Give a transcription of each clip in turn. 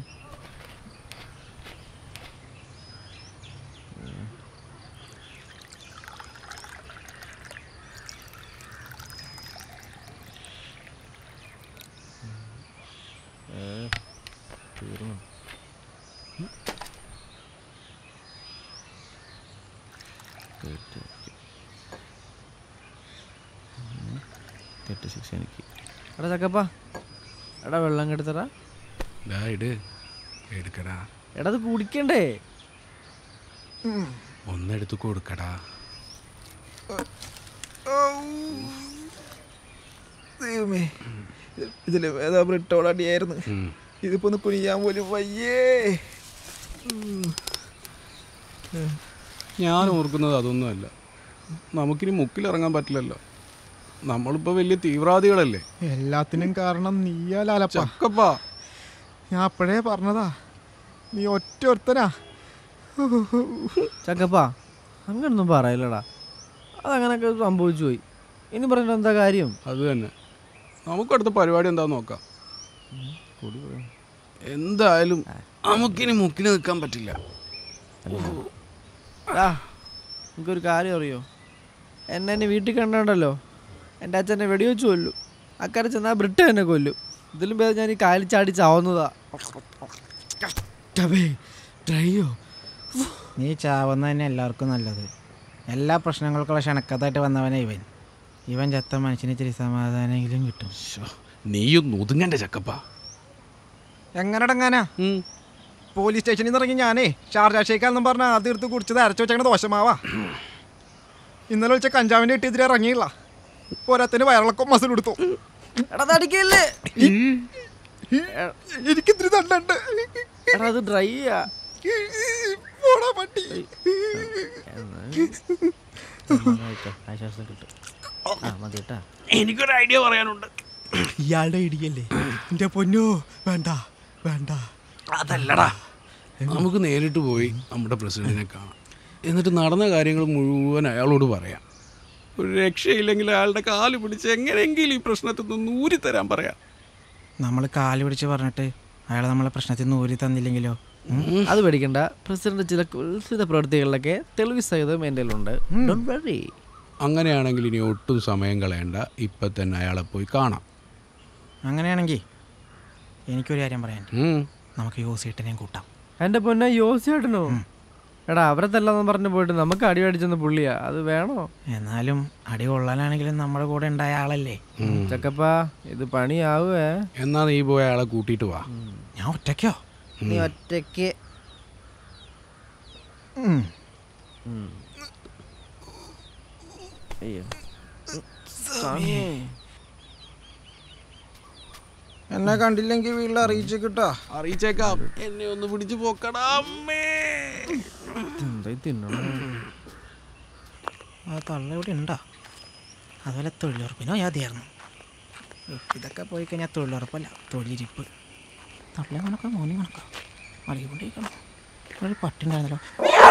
തീർന്നു thirty thirty six എനിക്ക് എടാ ചക്കപ്പാ എടാ വെള്ളം കെടുത്തടാ ഡാ ഇട് എടുക്കടാ എടാ അത് കുടിക്കണ്ടേ ഒന്നെടുത്ത് കൊടുക്കടാ ദൈവമേ ഇതില് ഏതാ ബ്രിട്ടോളടിയായിരുന്നു ഉം. ഇതിപ്പോ ഒന്ന് കുനിയാൻ പോലും വയ്യേ ഞാൻ ഓർക്കുന്നത് അതൊന്നുമല്ല നമുക്കിനി മുക്കിലിറങ്ങാൻ പറ്റില്ലല്ലോ നമ്മളിപ്പോ വലിയ തീവ്രവാദികളല്ലേ എല്ലാത്തിനും കാരണം നീയാ ലാലപ്പ ചക്കപ്പാ ഞാൻ അപ്പോഴേ പറഞ്ഞതാ നീ ഒറ്റ ഒരുത്തനാ ചക്കപ്പാ അങ്ങനൊന്നും പറയില്ലടാ അതങ്ങനൊക്കെ സംഭവിച്ചു പോയി ഇനി പറഞ്ഞിട്ട് എന്താ കാര്യം അത് തന്നെ നമുക്ക് അടുത്ത പരിപാടി എന്താന്ന് നോക്കാം കൂടി പോയോ? എന്തായാലും നമുക്കിനി മുക്കിൽ നിൽക്കാൻ പറ്റില്ല ആ എനിക്കൊരു കാര്യം അറിയോ എന്നെ എന്നെ വീട്ടിൽ കണ്ടോ എൻ്റെ അച്ഛനെ വെടിവെച്ച് കൊല്ലും അക്കരെ ചെന്നാൽ ബ്രിട്ട് എന്നെ കൊല്ലും ഇതിലും ഭേദം ഞാൻ ഈ കാലിൽ ചാടി ചാവുന്നതാ ട്രൈയോ നീ ചാവുന്ന തന്നെ എല്ലാവർക്കും നല്ലത് എല്ലാ പ്രശ്നങ്ങൾക്കുള്ള ക്ഷണക്കത്തായിട്ട് വന്നവനെ ഇവൻ ഇവൻ ചത്ത മനുഷ്യന് ഇച്ചിരി സമാധാനമെങ്കിലും കിട്ടും ശ്ശോ, നീയൊന്ന് ഒതുങ്ങന്റെ ചക്കപ്പാ എങ്ങനെടങ്ങാനാ ഉം. പോലീസ് സ്റ്റേഷനിൽ നിന്ന് ഇറങ്ങി ഞാനേ ഷാർജ ഷേക്കാന്നും പറഞ്ഞ ആദ്യം എടുത്ത് കുടിച്ചത് അരച്ചു വെച്ചേക്കണ ദോഷമാവാ ഇന്നലെ വിളിച്ച കഞ്ചാവിന്റെ ഇട്ടിതിരെ ഇറങ്ങിയില്ല പോരാത്തിന് വയറിളക്കം മസിൽ എടുത്തു എടാ തടിക്കല്ലേ എനിക്കിത്തിരി തണ്ടുണ്ട് എടാ അത് ഡ്രൈ ആ പോടാ പട്ടി ആശ്വാസം കിട്ടും ആ മതി കേട്ടാ എനിക്കൊരു ഐഡിയ പറയാനുണ്ട് ഇയാളുടെ ഇടിയല്ലേ എന്റെ പൊന്നോ വേണ്ട വേണ്ട അതല്ലടാ നമുക്ക് നേരിട്ട് പോയി നമ്മുടെ പ്രസിഡന്റിനെ കാണാം എന്നിട്ട് നടന്ന കാര്യങ്ങൾ മുഴുവൻ അയാളോട് പറയാം ഒരു രക്ഷയില്ലെങ്കിൽ അയാളുടെ കാല് പിടിച്ച് എങ്ങനെയെങ്കിലും ഈ പ്രശ്നത്തിൽ നിന്ന് ഊരിത്തരാൻ പറയാം നമ്മൾ കാല് പിടിച്ച് പറഞ്ഞിട്ട് അയാൾ നമ്മളെ പ്രശ്നത്തിൽ നിന്ന് ഊരി തന്നില്ലെങ്കിലോ ഉം? അത് പേടിക്കണ്ട പ്രസിഡന്റ് ചില കുൽസിത പ്രവൃത്തികളിലൊക്കെ തെളിവ് സഹിതം എൻ്റെ കയ്യിലുണ്ട് Don't worry. അങ്ങനെയാണെങ്കിൽ ഇനി ഒട്ടും സമയം കളയണ്ട ഇപ്പം തന്നെ അയാളെ പോയി കാണാം അങ്ങനെയാണെങ്കിൽ എനിക്കൊരു കാര്യം പറയാൻ ഉം. നമുക്ക് യോസേട്ടനെയും കൂട്ടാം എൻ്റെ പൊന്നെ യോസിയായിട്ടനോ എടാ അവരെ തല്ലാന്ന് പറഞ്ഞു പോയിട്ട് നമുക്ക് അടി അടിച്ചെന്ന് പുള്ളിയാ അത് വേണോ എന്നാലും അടി കൊള്ളാനാണെങ്കിലും നമ്മുടെ കൂടെ ഉണ്ടായ ആളല്ലേ ഉം. ചക്കപ്പാ ഇത് പണിയാവുവേ എന്നാ നീ പോയി അയാളെ കൂട്ടിയിട്ട് വാ ഞാൻ ഒറ്റയ്ക്കോ നീ ഒറ്റയ്ക്ക് ഉം. അയ്യോ എന്നെ കണ്ടില്ലെങ്കിൽ വീട്ടിൽ അറിയിച്ചു കിട്ടാ അറിയിച്ചേക്കാം എന്നെ ഒന്ന് പിടിച്ചു പോക്കടാ അമ്മേ എന്തായി തിന്നണം ആ തള്ള ഇവിടെ ഉണ്ടോ അതുപോലെ തൊഴിലുറപ്പിനോ യാതിയായിരുന്നു ഇതൊക്കെ പോയി കഴിഞ്ഞാൽ തൊഴിലുറപ്പല്ല തൊഴിലിരിപ്പ് തള്ള കണക്കോ മോനി കണക്കോ മറികൊണ്ടിരിക്കണം ഒരു പട്ടി ഉണ്ടായിരുന്നല്ലോ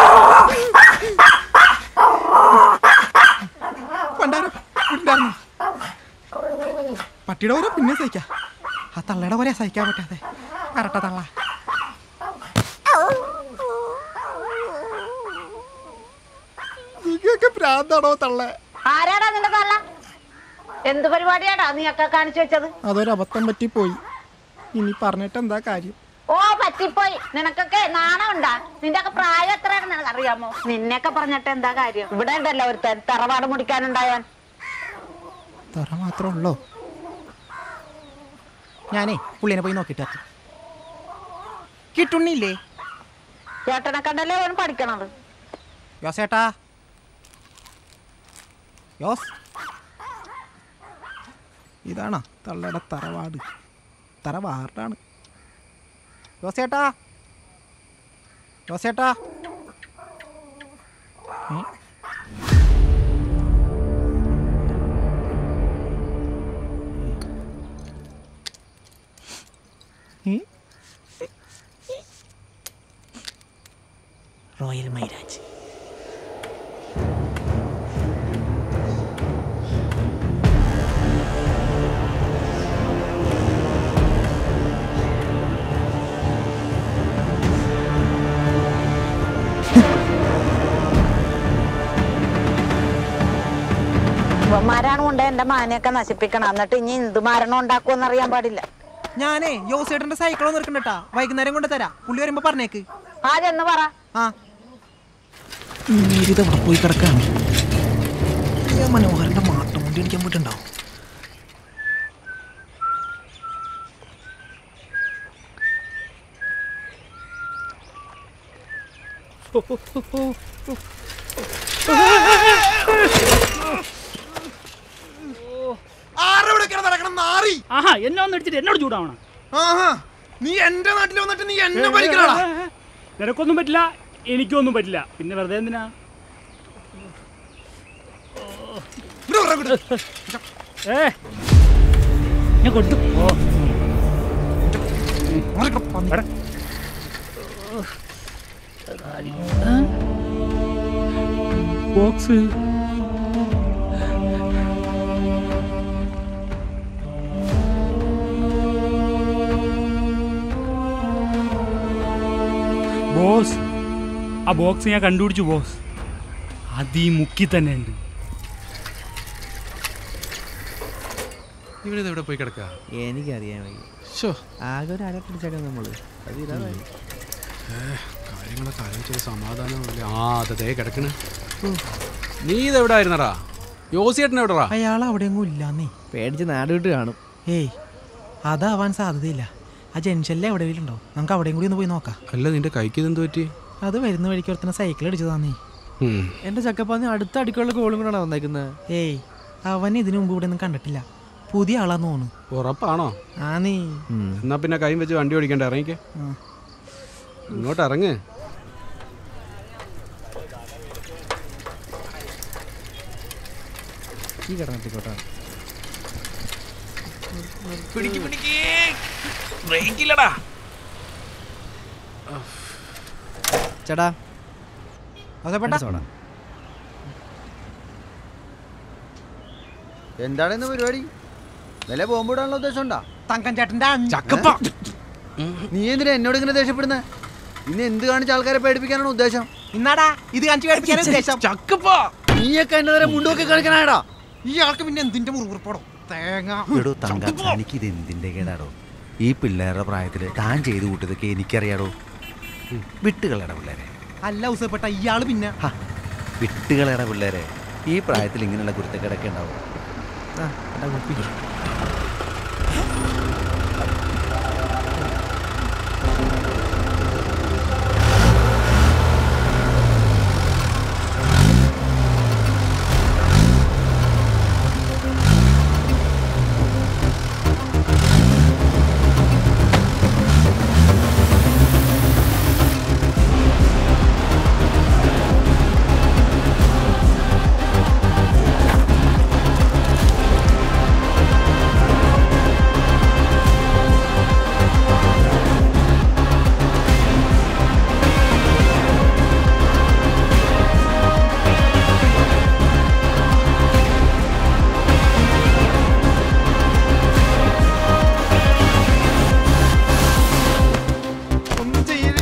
പണ്ടാരം ഉണ്ടായിരുന്നു പട്ടിയുടെ ഓരോ പിന്നെ സഹിക്കാം ആ തള്ളയുടെ പോലെ സഹിക്കാൻ പറ്റാതെ കറട്ട തള്ള നീക്കൊക്കെ ഭ്രാന്താണോ തള്ള ആരാടാ നിന്റെ തള്ള എന്ത് പരിപാടിയാടാ നീയൊക്കെ കാണിച്ചു വെച്ചത് അതൊരു അബദ്ധം പറ്റിപ്പോയി ഇനി പറഞ്ഞിട്ട് എന്താ കാര്യം ഓ പറ്റിപ്പോയി നിനക്കൊക്കെ നാണമുണ്ടാ നിന്റെ ഒക്കെ പ്രായം എത്രയാണെന്ന് നിനക്ക് അറിയാമോ നിന്നെയൊക്കെ പറഞ്ഞിട്ട് എന്താ കാര്യം ഇവിടെ ഉണ്ടല്ലോ ഒരു തറവാട് മുടിക്കാനുണ്ടായവൻ തറ മാത്രമേ ഉള്ളൂ ഞാനേ പുള്ളിനെ പോയി നോക്കിയിട്ട് വരാം. കിട്ടുണ്ണില്ലേ ചേട്ടനെ കണ്ടല്ലേ അവൻ പഠിക്കണത് യോസേട്ടാ യോസ് ഇതാണോ തള്ളയുടെ തറവാട് തറവാർഡാണ് യോസേട്ടാ യോസേട്ടാ ഏ? ഏ? റോയൽ മൈരാജ് ഹിന്ദുമാരാണ് കൊണ്ട് എന്റെ മാനെയൊക്കെ നശിപ്പിക്കണം എന്നിട്ട് ഇനി ഹിന്ദുമാരണം ഉണ്ടാക്കുമെന്ന് അറിയാൻ പാടില്ല ഞാനേ യോസേട്ടന്റെ സൈക്കിൾ ഒന്ന് എടുക്കണ്ടട്ടാ വൈകുന്നേരം കൊണ്ട് തരാം പുള്ളി വരുമ്പോ പറഞ്ഞേക്ക് ആ ചെന്ന് പറ ആ ഇത് അവിടെ പോയി കിടക്കാണ് ഞാൻ മനോഹരന്റെ മാട്ടം കൊണ്ട് അടിക്കാൻ പോയിട്ടുണ്ടാവും ആരെവിടെ നടക്കണം നാറി ആഹാ എന്നെ ഒന്ന് അടിച്ചിട്ട് എന്നോട് ചൂടാവണം ആഹാ നീ എന്റെ നാട്ടിൽ വന്നിട്ട് നീ എന്നെ ഭരിക്കണടാ നിനക്കൊന്നും പറ്റില്ല എനിക്കൊന്നും പറ്റില്ല പിന്നെ വെറുതെ എന്തിനാ ഏ ഞാൻ കൊടുത്തു ഓ എടാ. ബോക്സ് ബോസ് ആ ബോക്സ് ഞാൻ കണ്ടുപിടിച്ചു ബോസ് അത് ഈ മുക്കി തന്നെ ഉണ്ട് ഇവനിത് എവിടെ പോയി കിടക്കുക എനിക്കറിയാൻ വയ്യ ഷോ ആകെ ഒരു അര പിടിച്ചേക്കാം നമ്മള് അത് ഇല്ലാതായി കാര്യങ്ങളൊക്കെ ആലോചിച്ചൊരു സമാധാനമില്ല ആ അതേ കിടക്കണ് നീ ഇതെവിടെ ആയിരുന്നടാ യോസിയേട്ടൻ എവിടെടാ അയാൾ അവിടെയൊന്നും ഇല്ലാന്നേ പേടിച്ച് നാട് വിട്ട് കാണും ഏയ് അതാവാൻ സാധ്യതയില്ല ആ ജംഗ്ഷനിൽ എവിടെയെങ്കിലും ഉണ്ടോ നമുക്ക് അവിടെയും കൂടി ഒന്ന് പോയി നോക്കാം അല്ല നിന്റെ കൈക്ക് ഇതെന്ത് പറ്റി അത് വരുന്ന വഴിക്ക് ഒരുത്തന്നെ സൈക്കിൾ അടിച്ചതാന്നേ ഉം. എന്റെ ചക്കപ്പാന്ന് അടുത്ത അടിക്കുള്ള കോളും കൂടാണ് വന്നേക്കുന്നത് ഏയ് അവൻ ഇതിനു മുമ്പ് ഇവിടെ ഒന്നും കണ്ടിട്ടില്ല പുതിയ ആളാന്ന് തോന്നുന്നു ഉറപ്പാണോ ആ നീ എന്നാ പിന്നെ കൈ വെച്ച് വണ്ടി ഓടിക്കണ്ട ഇറങ്ങിക്കേ ആ. ഇങ്ങോട്ട് ഇറങ്ങ് ഈ കിടന്നിട്ടിക്കോട്ടെ ചേട്ടാ അതേപ്പെട്ട രണ്ട് സോഡ എന്താണ് ഇന്ന് പരിപാടി വില ബോംബിടാനുള്ള ഉദ്ദേശം ഉണ്ടാ തങ്കൻ ചേട്ടന്റെ അഞ്ച് ചക്കപ്പ നീ എന്തിനാ എന്നോട് ഇങ്ങനെ ദേഷ്യപ്പെടുന്നത് ഇന്ന് എന്ത് കാണിച്ച് ആൾക്കാരെ പേടിപ്പിക്കാനാണ് ഉദ്ദേശം ഇന്നാടാ ഇത് കാണിച്ചു കഴിപ്പിക്കാൻ ഉദ്ദേശം ചക്കപ്പ നീയൊക്കെ എന്നെ നേരെ മുണ്ടോക്കി കളിക്കണാടാ ഈ ആൾക്ക് പിന്നെ എന്തിന്റെ മുറുകുറപ്പാടോ തേങ്ങ എടോ തങ്ക എനിക്കിത് എന്തിന്റെ കേടാടോ ഈ പിള്ളേരുടെ പ്രായത്തില് താൻ ചെയ്തു കൂട്ടിയതൊക്കെ എനിക്കറിയാടോ വിട്ടുകളയുടെ പിള്ളേരെ അല്ല ഉസപ്പെട്ട ഇയാള് പിന്നെ ഹ, വിട്ടുകളയുടെ പിള്ളേരെ ഈ പ്രായത്തിൽ ഇങ്ങനെയുള്ള കുരുത്തക്കേടൊക്കെ ഉണ്ടാവും ആ എടാ കുപ്പി ഒന്നും ചെയ്യരുത്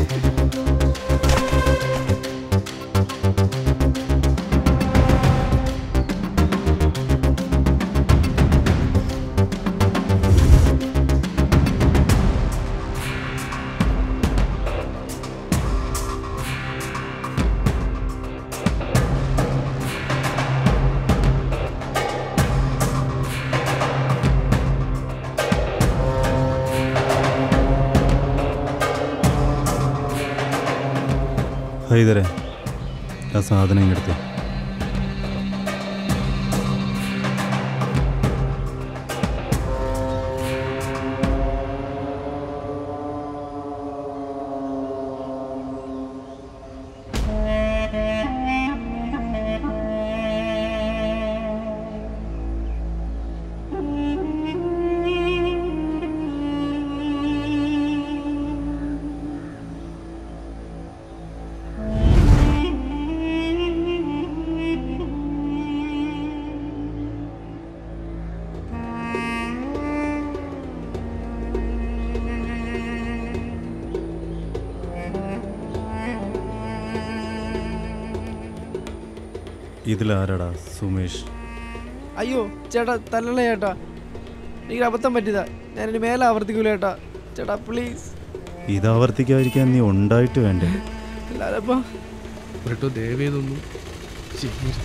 ഹൈദരെ ആ സാധനം ഇങ്ങെടുത്ത് ഇതിലാരടാ സുമേഷ് അയ്യോ ചേട്ടാ തല്ലണ ചേട്ടാ എനിക്ക് അബദ്ധം പറ്റിയതാ ഞാൻ ഇനി മേലെ ആവർത്തിക്കൂല ചേട്ടാ ചേട്ടാ പ്ലീസ് ഇത് ആവർത്തിക്കാതിരിക്കാൻ നീ ഉണ്ടായിട്ട് വേണ്ടേ ലാലപ്പാ ബ്രിട്ടോ ദയവേതൊന്നും ചെയ്യരുത്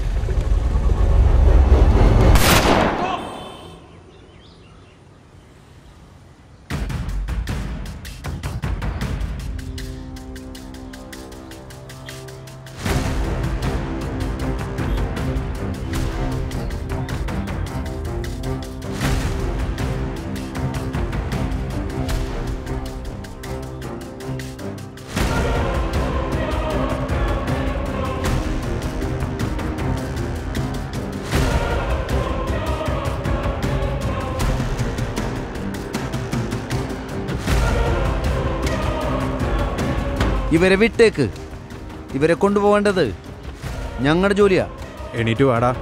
ഇവരെ വിട്ടേക്ക് ഇവരെ കൊണ്ടുപോകേണ്ടത് ഞങ്ങളുടെ ജോലിയാ എണീറ്റ് വാടാ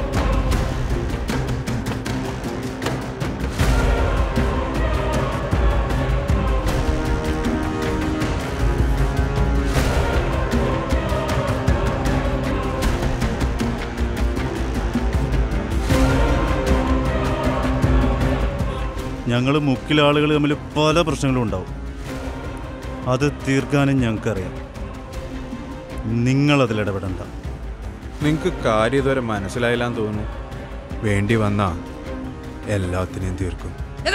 ഞങ്ങൾ മുക്കിലെ ആളുകൾ തമ്മിൽ പല പ്രശ്നങ്ങളും ഉണ്ടാവും അത് തീർക്കാനും ഞങ്ങൾക്കറിയാം നിങ്ങളതിൽ ഇടപെടണ്ട നിങ്ങൾക്ക് കാര്യം ഇതുവരെ മനസ്സിലായില്ലാന്ന് തോന്നുന്നു വേണ്ടി വന്നാ എല്ലാത്തിനെയും തീർക്കും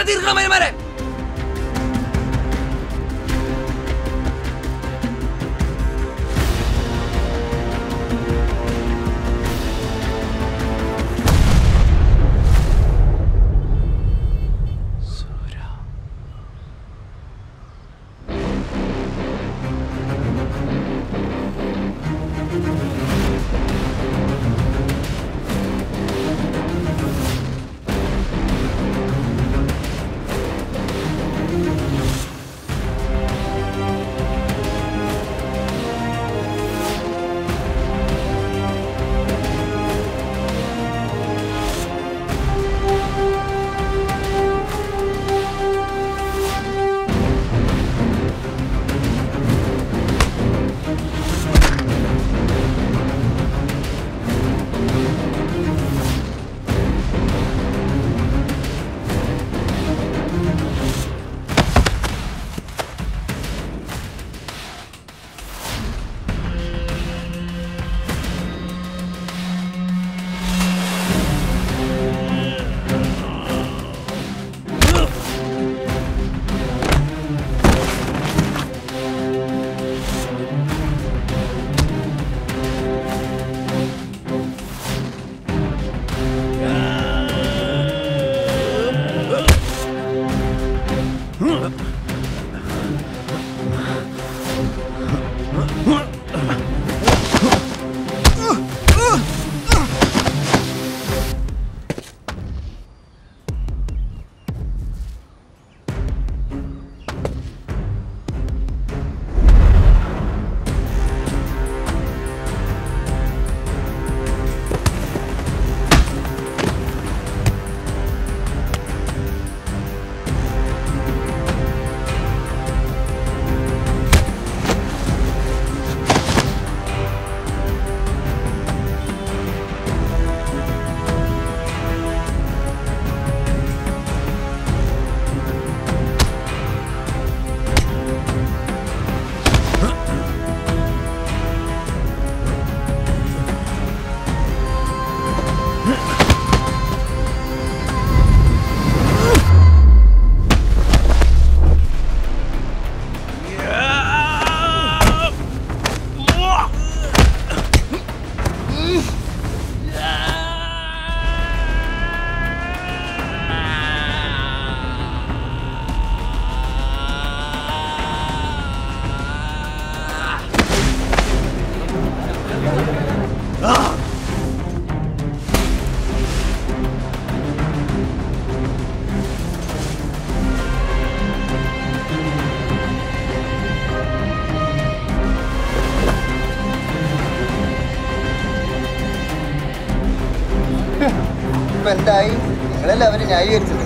ഇപ്പൊ എന്തായി നിങ്ങളെല്ലാവരും ന്യായീകരിച്ചിട്ടുണ്ട്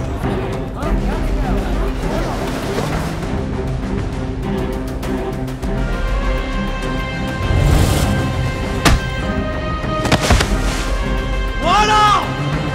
ഓടാ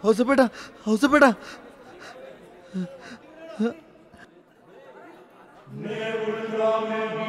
ഔസപ്പേട്ട ഔസപ്പേട്ട Ne vulgame